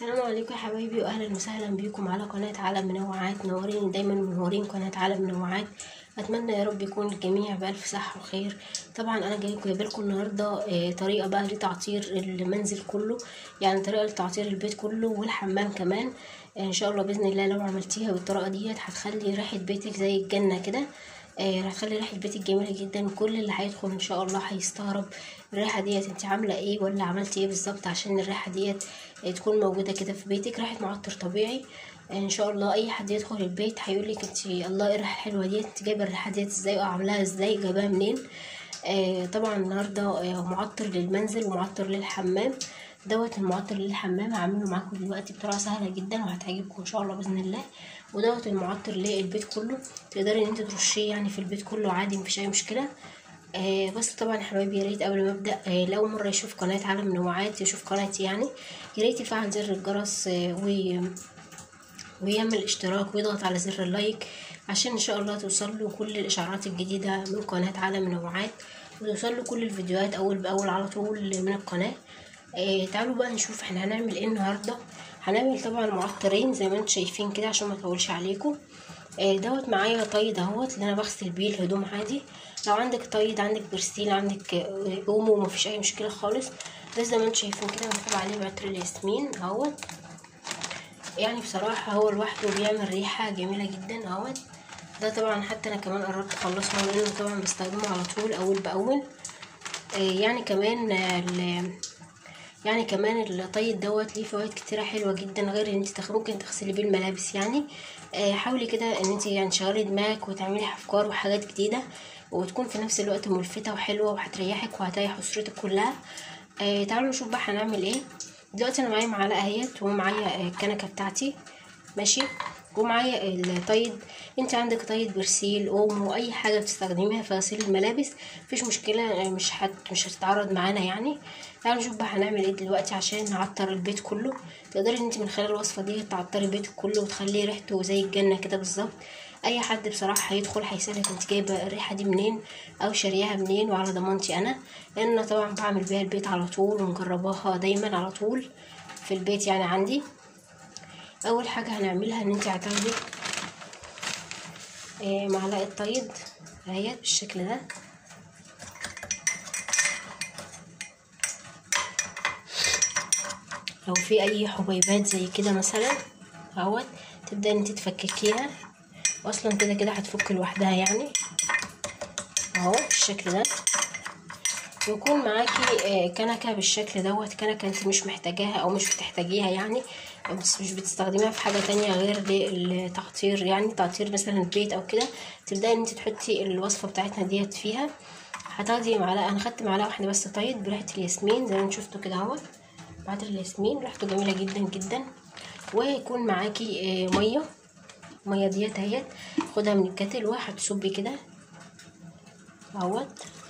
السلام عليكم يا حبايبي واهلا وسهلا بيكم على قناه عالم منوعات منورين دايما منورين قناه عالم منوعات اتمنى يا رب يكون الجميع بالف صحه وخير طبعا انا جايبكم جايبه لكم النهارده آه، طريقه بقى لتعطير المنزل كله يعني طريقه لتعطير البيت كله والحمام كمان آه، ان شاء الله باذن الله لو عملتيها بالطريقه ديت هتخلي ريحه بيتك زي الجنه كده آه، هتخلي ريحه بيتك جميله جدا كل اللي هيدخل ان شاء الله هيستغرب الريحه ديت انت عامله ايه ولا عملتي ايه بالظبط عشان الريحه ديت آه، تكون موجوده كده في بيتك ريحه معطر طبيعي آه، ان شاء الله اي حد يدخل البيت هيقول لك انت الله ايه الريحه الحلوه ديت انت جايبه الريحه ديت ازاي وعاملاها ازاي جايباها منين آه طبعا النهارده آه معطر للمنزل ومعطر للحمام دوت المعطر للحمام هعمله معاكم دلوقتي بطريقه سهله جدا وهتعجبكم ان شاء الله باذن الله ودوت المعطر للبيت كله تقدري ان انت ترشيه يعني في البيت كله عادي مفيش اي مشكله آه بس طبعا يا حبايبي يا ريت قبل ما ابدا آه لاول مره يشوف قناه عالم منوعات يشوف قناتي يعني يا ريت يفعل زر الجرس آه و ويعمل اشتراك ويضغط على زر اللايك عشان ان شاء الله توصل له كل الاشعارات الجديده من قناه عالم منوعات وتوصل له كل الفيديوهات اول باول على طول من القناه آه تعالوا بقى نشوف احنا هنعمل ايه النهارده هنعمل طبعا معطرين زي ما انتم شايفين كده عشان ما اطولش عليكم آه دوت معايا طيد اهوت اللي انا بغسل بيه الهدوم عادي لو عندك طيد عندك برستيل عندك آه، اومو مفيش اي مشكله خالص ده زي ما انتم شايفين كده مكتوب عليه بعطر الياسمين اهوت يعني بصراحة هو لوحده بيعمل ريحة جميلة جدا اهوت ده طبعا حتى انا كمان قربت اخلصه لانه طبعا بستخدمه على طول اول باول آه يعني كمان آه، ال- يعني كمان الطيب دوت ليه فوائد كتيرة حلوة جدا غير ان انت تخ- ممكن تغسلي بيه الملابس يعني آه، حاولي كده ان انت يعني تشغلي دماغك وتعملي افكار وحاجات جديدة وتكون في نفس الوقت ملفتة وحلوة وهتريحك وهتريح اسرتك كلها آه، تعالوا نشوف بقى هنعمل ايه دلوقتي انا معايا معلقة اهيت ومعايا آه، الكنكة بتاعتي ماشي ومعايا الطيد انت عندك طيد برسيل اومو اي حاجه بتستخدميها في غسيل الملابس مفيش مشكله مش هت مش هتتعرض معانا يعني تعالوا نشوف بقى هنعمل ايه دلوقتي عشان نعطر البيت كله تقدري انت من خلال الوصفه دي تعطري البيت كله وتخليه ريحته زي الجنه كده بالظبط اي حد بصراحه هيدخل هيسالك انت جايبه الريحه دي منين او شارياها منين وعلى ضمانتي انا لان انا طبعا بعمل بيها البيت على طول ومجرباها دايما على طول في البيت يعني عندي اول حاجه هنعملها ان انت هتاخدي آه، معلقه طيب اهي بالشكل ده لو في اي حبيبات زي كده مثلا اهوت تبدا ان انت تفككيها اصلا كده كده هتفك لوحدها يعني اهو بالشكل ده يكون معاكي آه، كنكه بالشكل دوت كنكه انت مش محتاجاها او مش بتحتاجيها يعني بس مش بتستخدميها في حاجه تانية غير للتعطير يعني تعطير مثلا البيت او كده تبداي ان انت تحطي الوصفه بتاعتنا ديت فيها هتاخدي معلقه انا خدت معلقه واحده بس طيب بريحه الياسمين زي ما انتوا شفتوا كده اهوت بعد الياسمين ريحته جميله جدا جدا ويكون معاكي آه، ميه الميه ديت اهيت خدها من الكتل وهتصبي كده اهوت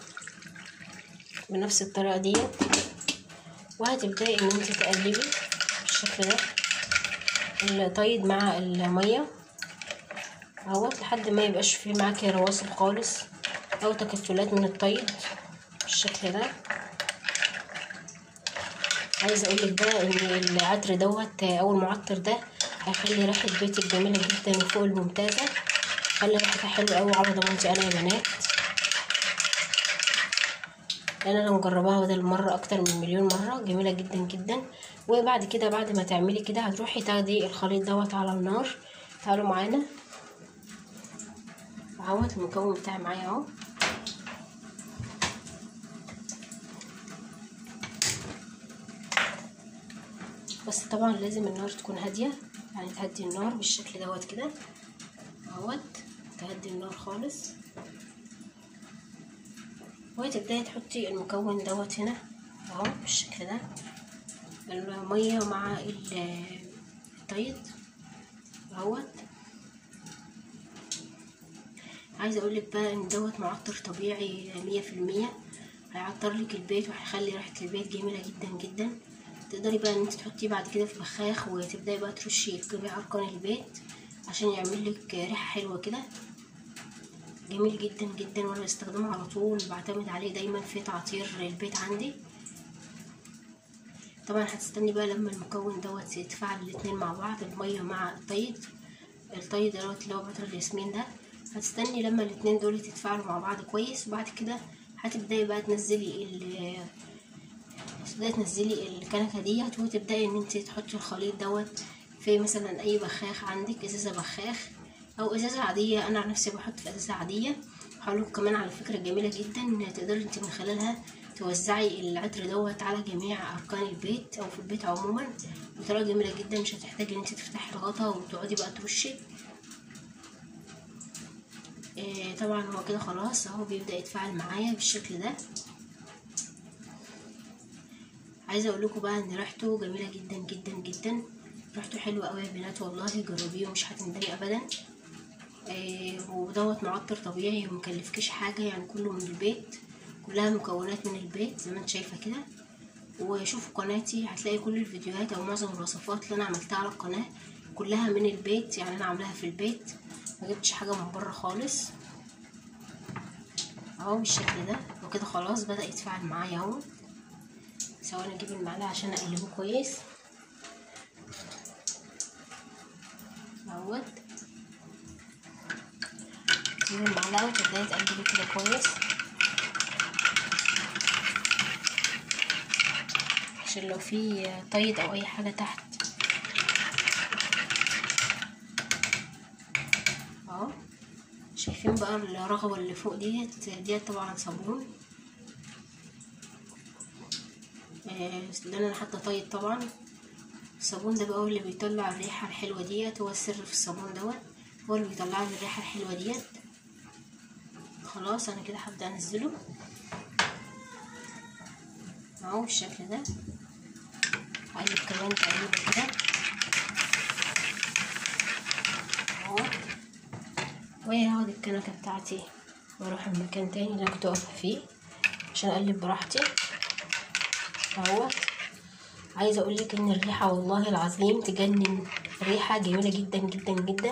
بنفس الطريقه ديت وهتبداي ان انت تقلبي بالشكل ده الطيب مع الميه اهوت لحد ما يبقاش فيه معاكي رواسب خالص او تكتلات من الطيب بالشكل ده عايزه اقول لك بقى ان العطر دوت او المعطر ده هيخلي ريحه بيتك جميله جدا وفوق الممتازه خلي ريحتها حلوه قوي على ضمانتي انا يا بنات لان انا مجرباها بدل مره اكتر من مليون مره جميله جدا جدا وبعد كده بعد ما تعملي كده هتروحي تاخدي الخليط دوت على النار تعالوا معانا اهوت المكون بتاعي معايا اهو بس طبعا لازم النار تكون هاديه يعني تهدي النار بالشكل دوت كده اهوت تهدي النار خالص وتبداي تحطي المكون دوت هنا اهو بالشكل ده المية مع ال- الطيب اهوت عايزه اقولك بقى ان دوت معطر طبيعي مية في المية هيعطر لك البيت وهيخلي ريحه البيت جميله جدا جدا تقدري بقى ان انت تحطيه بعد كده في بخاخ وتبداي بقى ترشي في جميع اركان البيت عشان يعمل لك ريحه حلوه كده جميل جدا جدا وانا بستخدمه على طول بعتمد عليه دايما في تعطير البيت عندي طبعا هتستني بقى لما المكون دوت يتفاعل الاتنين مع بعض المية مع الطيد الطيد دوت اللي هو بتر الياسمين ده هتستني لما الاتنين دول يتفاعلوا مع بعض كويس وبعد كده هتبداي بقى تنزلي ال تبداي تنزلي الكنكه ديت وتبداي ان انت تحطي الخليط دوت في مثلا اي بخاخ عندك ازازه بخاخ او ازازه عاديه انا عن نفسي بحط في ازازه عاديه هقولك كمان على فكره جميله جدا ان تقدري انت من خلالها توزعي العطر دوت على جميع اركان البيت او في البيت عموما بطريقه جميله جدا مش هتحتاجي ان انت تفتحي الغطا وتقعدي بقى ترشي إيه طبعا هو كده خلاص اهو بيبدا يتفاعل معايا بالشكل ده عايزه اقول لكم بقى ان ريحته جميله جدا جدا جدا ريحته حلوه قوي يا بنات والله جربيه ومش هتندمي ابدا إيه ودوت معطر طبيعي ومكلفكيش حاجه يعني كله من البيت كلها مكونات من البيت زي ما انت شايفه كده وشوفوا قناتي هتلاقي كل الفيديوهات او معظم الوصفات اللي انا عملتها على القناه كلها من البيت يعني انا عاملاها في البيت ما جبتش حاجه من بره خالص اهو بالشكل ده وكده خلاص بدا يتفاعل معايا اهو ثواني اجيب المعلقه عشان اقلبه كويس اهوت تجيبي المعلقه وتبداي تقلبي كده كويس عشان لو في طيد او اي حاجه تحت اهو شايفين بقى الرغوه اللي فوق ديت ديت طبعا صابون لان انا حاطه طيب طبعا الصابون ده بقى هو اللي بيطلع الريحه الحلوه ديت هو السر في الصابون دوت هو اللي بيطلع لي الريحه الحلوه ديت خلاص انا كده هبدا انزله اهو بالشكل ده اقلب كمان تقليبه كده اهو وهاخد الكنكه بتاعتي واروح المكان تاني اللي انا كنت واقفه فيه عشان اقلب براحتي اهوت عايزه اقول لك ان الريحه والله العظيم تجنن ريحه جميله جدا جدا جدا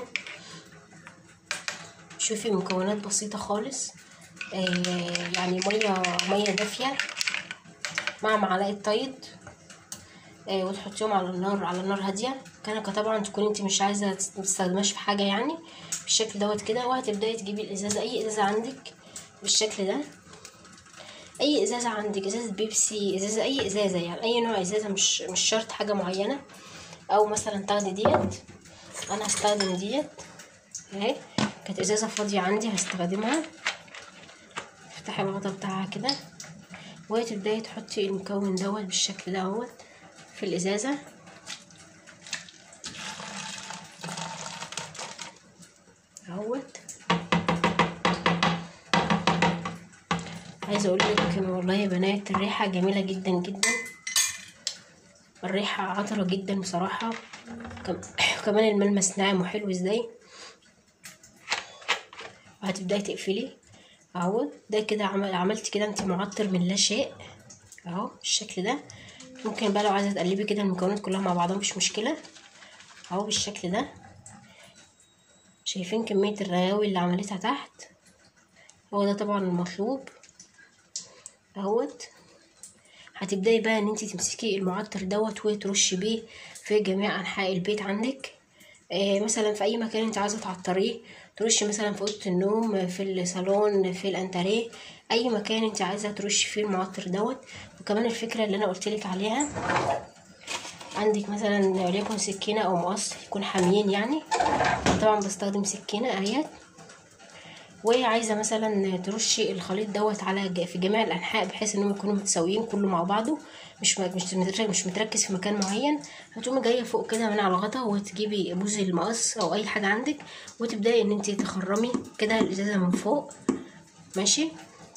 شوفي مكونات بسيطه خالص آه يعني ميه ميه دافيه مع معلقه طيد آه وتحطيهم على النار على النار هاديه كنكه طبعا تكون انت مش عايزه تستخدمهاش في حاجه يعني بالشكل دوت كده وهتبداي تجيبي الازازه اي ازازه عندك بالشكل ده اي ازازه عندك ازازه بيبسي ازازه اي ازازه يعني اي نوع ازازه مش مش شرط حاجه معينه او مثلا تاخدي ديت انا هستخدم ديت اهي كانت ازازه فاضيه عندي هستخدمها افتحي الغطا بتاعها كده وتبداي تحطي المكون دوت بالشكل ده اهوت في الازازه اهوت عايزه اقول لك والله يا بنات الريحه جميله جدا جدا الريحه عطره جدا بصراحه كمان الملمس ناعم وحلو ازاي وهتبداي تقفلي اهو ده كده عمل عملت كده انت معطر من لا شيء اهو بالشكل ده ممكن بقى لو عايزه تقلبي كده المكونات كلها مع بعضها مش مشكله اهو بالشكل ده شايفين كميه الرغاوي اللي عملتها تحت هو ده طبعا المطلوب اهوت هتبداي بقى ان انت تمسكي المعطر دوت وترشي بيه في جميع انحاء البيت عندك آه مثلا في اي مكان انت عايزه تعطريه ترشي مثلا في اوضه النوم في الصالون في الانتريه اي مكان انت عايزه ترشي فيه المعطر دوت وكمان الفكره اللي انا قلتلك عليها عندك مثلا وليكن سكينه او مقص يكون حاميين يعني طبعا بستخدم سكينه اهيت وعايزه مثلا ترشي الخليط دوت على في جميع الانحاء بحيث انهم يكونوا متساويين كله مع بعضه مش مش مش متركز في مكان معين هتقومي جايه فوق كده من على الغطا وتجيبي بوز المقص او اي حاجه عندك وتبداي ان انت تخرمي كده الازازه من فوق ماشي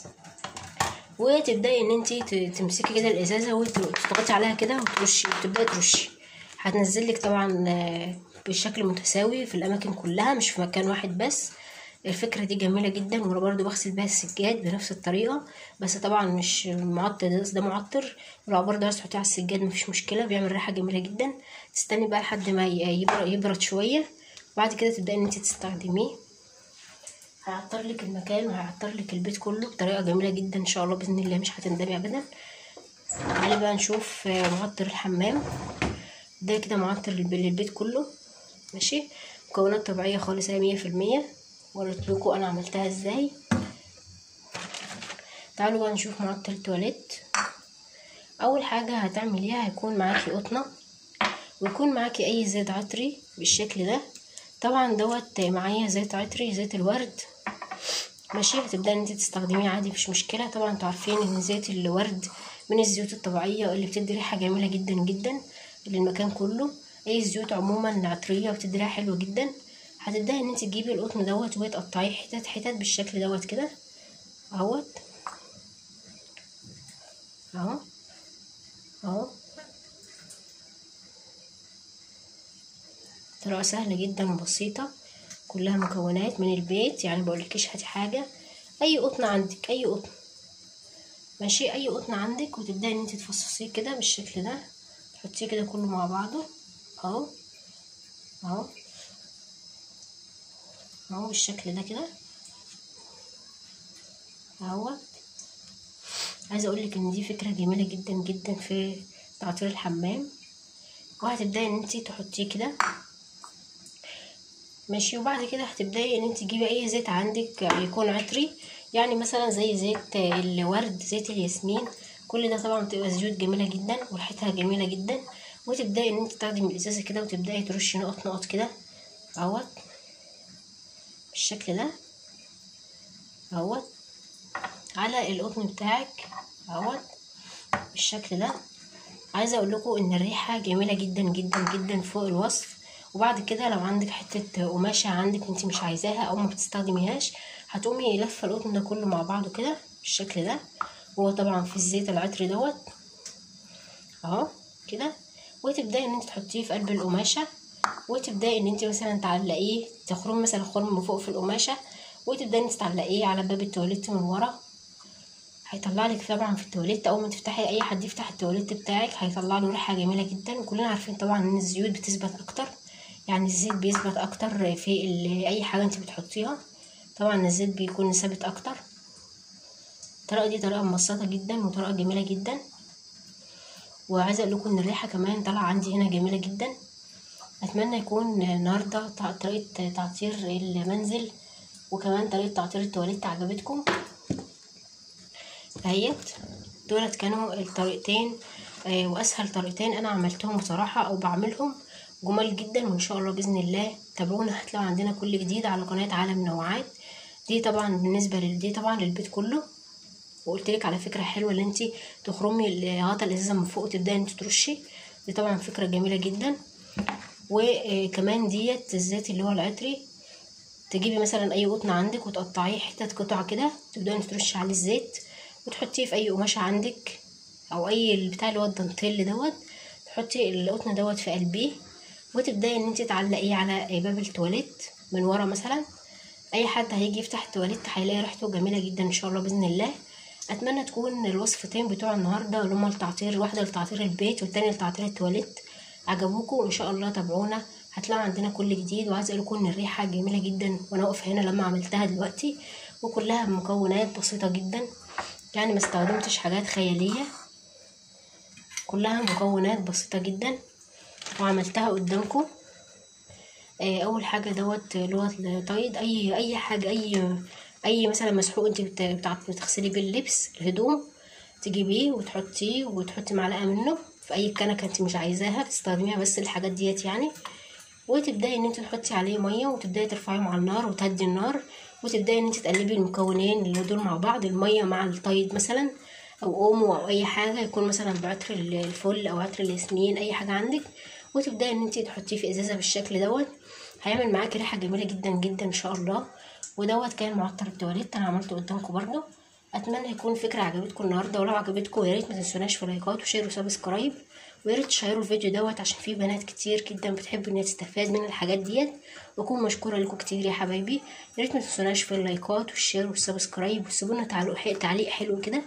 وتبداي ان انت تمسكي كده الازازه وتضغطي عليها كده وترشي وتبداي ترشي هتنزلك طبعا بشكل متساوي في الاماكن كلها مش في مكان واحد بس الفكرة دي جميلة جدا وانا برضو بغسل بيها السجاد بنفس الطريقة بس طبعا مش المعطر ده, ده معطر ولو برضو عايز تحطيه على السجاد مفيش مشكلة بيعمل ريحة جميلة جدا تستني بقى لحد ما يبرد شوية وبعد كده تبدأي ان انت تستخدميه هيعطر لك المكان وهيعطر لك البيت كله بطريقة جميلة جدا ان شاء الله بإذن الله مش هتندمي ابدا تعالي بقى نشوف معطر الحمام ده كده معطر للبيت كله ماشي مكونات طبيعيه خالص هي مية في المية وقلت لكم انا عملتها ازاي تعالوا بقى نشوف معطر التواليت اول حاجه هتعمليها هيكون معاكي قطنه ويكون معاكي اي زيت عطري بالشكل ده طبعا دوت معايا زيت عطري زيت الورد ماشي هتبداي ان انت تستخدميه عادي مش مشكله طبعا انتوا عارفين ان زيت الورد من الزيوت الطبيعيه اللي بتدي ريحه جميله جدا جدا للمكان كله اي زيوت عموما عطريه بتدي ريحه حلوه جدا هتبداي ان انت تجيبي القطن دوت وتقطعيه حتت حتت بالشكل دوت كده اهوت اهو اهو طريقة سهلة جدا وبسيطة كلها مكونات من البيت يعني بقولكيش هاتي حاجة اي قطن عندك اي قطن ماشي اي قطن عندك وتبداي ان انت تفصصيه كده بالشكل ده تحطيه كده كله مع بعضه اهو اهو اهو بالشكل ده كده اهوت عايزه اقولك ان دي فكره جميله جدا جدا في تعطير الحمام وهتبداي ان انت تحطيه كده ماشي وبعد كده هتبداي ان انت تجيبي اي زيت عندك يكون عطري يعني مثلا زي زيت الورد زيت الياسمين كل ده طبعا بتبقى زيوت جميله جدا وريحتها جميله جدا وتبداي ان انت تاخدي من الازازه كده وتبداي ترشي نقط نقط كده اهوت بالشكل ده اهوت على القطن بتاعك اهوت بالشكل ده عايزه اقول لكم ان الريحه جميله جدا جدا جدا فوق الوصف وبعد كده لو عندك حته قماشه عندك انت مش عايزاها او ما بتستخدميهاش هتقومي لفه القطن ده كله مع بعضه كده بالشكل ده هو طبعا في الزيت العطري دوت اهو كده وتبداي ان انت تحطيه في قلب القماشه وتبداي ان انت مثلا تعلقيه تخرم مثلا خرم من فوق في القماشه وتبداي ان انت تعلقيه على باب التواليت من ورا هيطلع لك طبعا في التواليت اول ما تفتحي اي حد يفتح التواليت بتاعك هيطلع له ريحه جميله جدا وكلنا عارفين طبعا ان الزيوت بتثبت اكتر يعني الزيت بيثبت اكتر في اي حاجه انت بتحطيها طبعا الزيت بيكون ثابت اكتر الطريقه دي طريقه مبسطه جدا وطريقه جميله جدا وعايزه اقول لكم ان الريحه كمان طالعه عندي هنا جميله جدا اتمنى يكون النهارده طريقه تعطير المنزل وكمان طريقه تعطير التواليت عجبتكم اهيت دولت كانوا الطريقتين آه واسهل طريقتين انا عملتهم بصراحه او بعملهم جمال جدا وان شاء الله باذن الله تابعونا هتلاقوا عندنا كل جديد على قناه عالم نوعات دي طبعا بالنسبه لدي طبعا للبيت كله وقلت لك على فكره حلوه اللي انت تخرمي غطا الازازه من فوق وتبداي انت ترشي دي طبعا فكره جميله جدا وكمان ديت الزيت اللي هو العطري تجيبي مثلا اي قطن عندك وتقطعيه حتت قطع كده تبداي انت ترشي عليه الزيت وتحطيه في اي قماشه عندك او اي البتاع اللي هو الدانتيل دوت تحطي القطن دوت في قلبيه وتبداي ان انت تعلقيه على باب التواليت من ورا مثلا اي حد هيجي يفتح التواليت هيلاقي ريحته جميله جدا ان شاء الله باذن الله اتمنى تكون الوصفتين بتوع النهارده اللي هما لتعطير واحده لتعطير البيت والتانية لتعطير التواليت عجبوكم ان شاء الله تابعونا هتلاقوا عندنا كل جديد وعايزه اقول لكم ان الريحه جميله جدا وانا واقفه هنا لما عملتها دلوقتي وكلها مكونات بسيطه جدا يعني ما استخدمتش حاجات خياليه كلها مكونات بسيطه جدا وعملتها قدامكم اول حاجه دوت اللي هو الطيد اي اي حاجه اي اي مثلا مسحوق انت بتغسلي بيه اللبس الهدوم تجيبيه وتحطيه وتحطي معلقه منه في اي كنكه انت مش عايزاها بتستخدميها بس الحاجات ديت يعني وتبداي ان انت تحطي عليه ميه وتبداي ترفعيهم على النار وتهدي النار وتبداي ان انت تقلبي المكونين اللي دول مع بعض الميه مع الطيد مثلا او اومو او اي حاجه يكون مثلا بعطر الفل او عطر الياسمين اي حاجه عندك وتبداي ان انت تحطيه في ازازه بالشكل دوت هيعمل معاكي ريحه جميله جدا جدا ان شاء الله ودوت كان معطر التواليت انا عملته قدامكم برضه اتمنى يكون فكره عجبتكم النهارده ولو عجبتكم يا ريت ما تنسوناش في لايكات وشير وسبسكرايب ويا ريت تشيروا الفيديو دوت عشان في بنات كتير جدا بتحب ان تستفاد من الحاجات ديت واكون مشكوره لكم كتير يا حبايبي يا ريت ما تنسوناش في اللايكات والشير والسبسكرايب وسيبوا تعليق تعليق حلو كده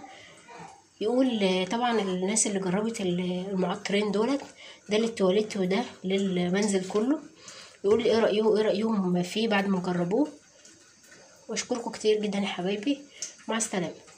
يقول طبعا الناس اللي جربت المعطرين دولت ده للتواليت وده للمنزل كله يقول ايه رايه ايه رايهم فيه بعد ما جربوه واشكركم كتير جدا يا حبايبي مع السلامه